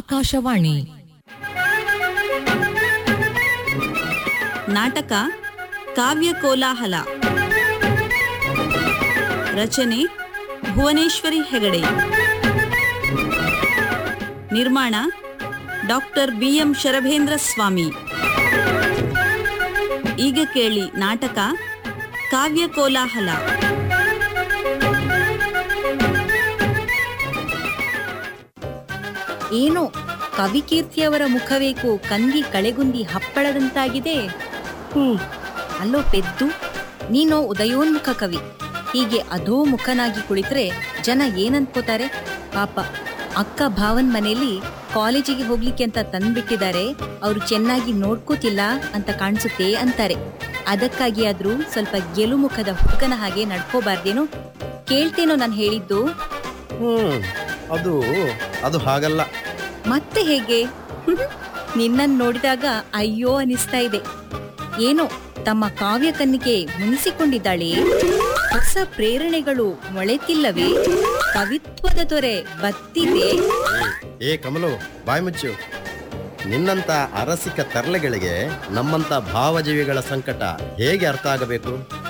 ಆಕಾಶವಾಣಿ ನಾಟಕ ಕಾವ್ಯ ಕೋಲಾಹಲ ರಚನೆ ಭುವನೇಶ್ವರಿ ಹೆಗಡೆ ನಿರ್ಮಾಣ ಡಾಕ್ಟರ್ ಬಿಎಂ ಶರಭೇಂದ್ರ ಸ್ವಾಮಿ ಈಗ ಕೇಳಿ ನಾಟಕ ಕಾವ್ಯ ಕೋಲಾಹಲ ಏನೋ ಕವಿಕೀರ್ತಿಯವರ ಮುಖವೇಕು ಕಂದಿ ಕಳೆಗುಂದಿ ಹಪ್ಪಳದಂತಾಗಿದೆ ಹ್ಮ್ ಅಲ್ಲೋ ಪೆದ್ದು ನೀನೋ ಉದಯೋನ್ಮುಖ ಕವಿ ಹೀಗೆ ಅಧೋಮುಖನಾಗಿ ಕುಳಿತರೆ ಜನ ಏನನ್ಕೋತಾರೆ ಪಾಪ ಅಕ್ಕ ಭಾವನ್ ಮನೆಯಲ್ಲಿ ಕಾಲೇಜಿಗೆ ಹೋಗ್ಲಿಕ್ಕೆ ಅಂತ ತಂದ್ಬಿಟ್ಟಿದ್ದಾರೆ ಅವ್ರು ಚೆನ್ನಾಗಿ ನೋಡ್ಕೋತಿಲ್ಲ ಅಂತ ಕಾಣಿಸುತ್ತೆ ಅಂತಾರೆ ಅದಕ್ಕಾಗಿ ಆದ್ರೂ ಸ್ವಲ್ಪ ಗೆಲುಮುಖದ ಹುಡುಗನ ಹಾಗೆ ನಡ್ಕೋಬಾರ್ದೇನೋ ಕೇಳ್ತೇನೋ ನಾನು ಹೇಳಿದ್ದು ಹ್ಮ್ ಅದು ಅದು ಹಾಗಲ್ಲ ಮತ್ತೆ ಹೇಗೆ ನಿನ್ನನ್ ನೋಡಿದಾಗ ಅಯ್ಯೋ ಅನಿಸ್ತಾ ಇದೆ ಏನೋ ತಮ್ಮ ಕಾವ್ಯ ಕನ್ನಿಕೆ ಮುನಿಸಿಕೊಂಡಿದ್ದಾಳೆ ಹೊಸ ಪ್ರೇರಣೆಗಳು ಮೊಳೆತಿಲ್ಲವೇ ಕವಿತ್ವದ ತೊರೆ ಬತ್ತಿದೆ ಏ ಕಮಲು ಬಾಯ್ ಮುಚ್ಚು ನಿನ್ನಂತ ಅರಸಿಕ ತರ್ಲೆಗಳಿಗೆ ನಮ್ಮಂತ ಭಾವಜೀವಿಗಳ ಸಂಕಟ ಹೇಗೆ ಅರ್ಥ ಆಗಬೇಕು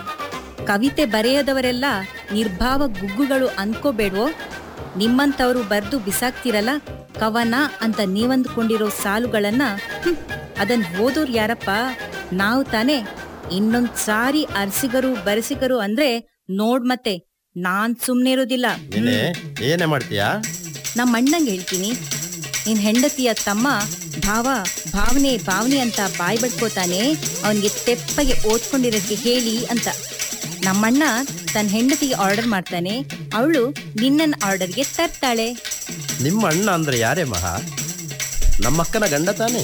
ಕವಿತೆ ಬರೆಯದವರೆಲ್ಲ ನಿರ್ಭಾವ ಗುಗ್ಗುಗಳು ಅನ್ಕೋಬೇಡ್ವೋ ನಿಮ್ಮಂತವರು ಬರ್ದು ಬಿಸಾಕ್ತಿರಲ್ಲ ಕವನ ಅಂತ ನೀವಂದ್ಕೊಂಡಿರೋ ಸಾಲುಗಳನ್ನ ಹ್ಮ್, ಅದನ್ ಓದೋರ್ ಯಾರಪ್ಪ ನಾವು ತಾನೇ ಇನ್ನೊಂದ್ ಸಾರಿ ಅರ್ಸಿಗರು ಬರಸಿಗರು ಅಂದ್ರೆ ನೋಡ್ ಮತ್ತೆ ನಾನ್ ಸುಮ್ನೆ ಇರೋದಿಲ್ಲ ನೀನೆ ಏನೇ ಮಾಡ್ತೀಯಾ ನಮ್ಮ ಅಣ್ಣಂಗೆ ಹೇಳ್ತೀನಿ ನಿನ್ ಹೆಂಡತಿಯ ತಮ್ಮ ಭಾವ ಭಾವನೆ ಭಾವನೆ ಅಂತ ಬಾಯ್ ಬಡ್ಕೋತಾನೆ ಅವನಿಗೆ ತೆಪ್ಪಗೆ ಓದ್ಕೊಂಡಿರೋಕ್ಕೆ ಹೇಳಿ ಅಂತ ನಮ್ಮಣ್ಣ ತನ್ನ ಹೆಂಡತಿಗೆ ಆರ್ಡರ್ ಮಾಡ್ತಾನೆ ಅವಳು ನಿನ್ನನ್ ಆರ್ಡರ್ಗೆ ತರ್ತಾಳೆ ನಿಮ್ಮ ಅಣ್ಣ ಅಂದ್ರೆ ಯಾರೇ ಮಹಾ ನಮ್ಮಕ್ಕನ ಗಂಡ ತಾನೆ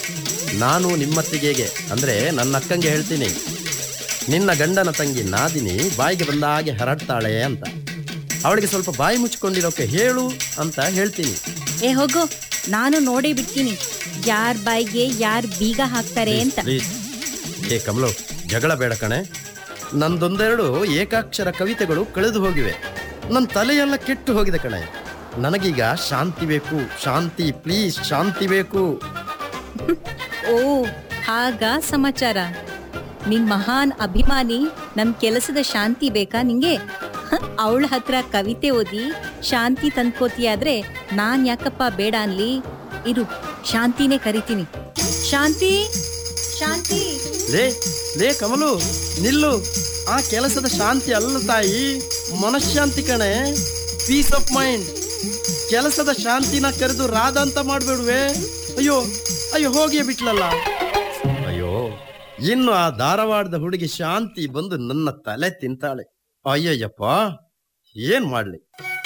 ನಾನು ನಿಮ್ಮತ್ತಿಗೆಗೆ ಅಂದ್ರೆ ನನ್ನ ಅಕ್ಕಂಗೆ ಹೇಳ್ತೀನಿ ನಿನ್ನ ಗಂಡನ ತಂಗಿ ನಾದಿನಿ ಬಾಯಿಗೆ ಬಂದ ಹಾಗೆ ಹರಡ್ತಾಳೆ ಅಂತ ಅವಳಿಗೆ ಸ್ವಲ್ಪ ಬಾಯಿ ಮುಚ್ಕೊಂಡಿರೋಕೆ ಹೇಳು ಅಂತ ಹೇಳ್ತೀನಿ ಏ ಹೋಗೋ ನಾನು ನೋಡೇ ಬಿಡ್ತೀನಿ ಯಾರ್ ಬಾಯಿಗೆ ಯಾರ್ ಬೀಗ ಹಾಕ್ತಾರೆ ಅಂತ ಪ್ಲೀಸ್ ಏ ಕಮಲು ಜಗಳ ಬೇಡ ಕಣೆ ನಂದೊಂದೆರಡು ಏಕಾಕ್ಷರ ಕವಿತೆಗಳು ಕಳೆದು ಹೋಗಿವೆ ನನ್ನ ತಲೆಯೆಲ್ಲ ಕೆಟ್ಟು ಹೋಗಿದೆ ಕಣೆ ನನಗೀಗ ಶಾಂತಿ ಬೇಕು ಶಾಂತಿ ಪ್ಲೀಸ್ ಶಾಂತಿ ಬೇಕು ಓ ಹಾಗ ಸಮಾಚಾರ ನಿನ್ ಮಹಾನ್ ಅಭಿಮಾನಿ ನಮ್ ಕೆಲಸದ ಶಾಂತಿ ಬೇಕಾ ನಿಂಗೆ ಅವಳ ಹತ್ರ ಕವಿತೆ ಓದಿ ಶಾಂತಿ ತಂದ್ಕೋತಿಯಾದ್ರೆ ನಾನ್ ಯಾಕಪ್ಪ ಬೇಡ ಅನ್ಲಿ ಇರು ಶಾಂತಿನೇ ಕರಿತೀನಿ ಶಾಂತಿ ಶಾಂತಿ ಲೇ ಲೇ ಕಮಲು ನಿಲ್ಲು ಆ ಕೆಲಸದ ಶಾಂತಿ ಅಲ್ಲ ತಾಯಿ ಮನಃಶಾಂತಿ ಕಣೆ ಪೀಸ್ ಆಫ್ ಮೈಂಡ್ ಕೆಲಸದ ಶಾಂತಿನ ಕರೆದು ರಾಧ ಅಂತ ಮಾಡ್ಬೇಡ್ವೆ ಅಯ್ಯೋ ಅಯ್ಯೋ ಹೋಗಿಯೇ ಬಿಟ್ಲಲ್ಲ ಅಯ್ಯೋ ಇನ್ನು ಆ ಧಾರವಾಡದ ಹುಡುಗಿ ಶಾಂತಿ ಬಂದು ನನ್ನ ತಲೆ ತಿಂತಾಳೆ ಅಯ್ಯಯ್ಯಪ್ಪ ಏನ್ ಮಾಡ್ಲಿ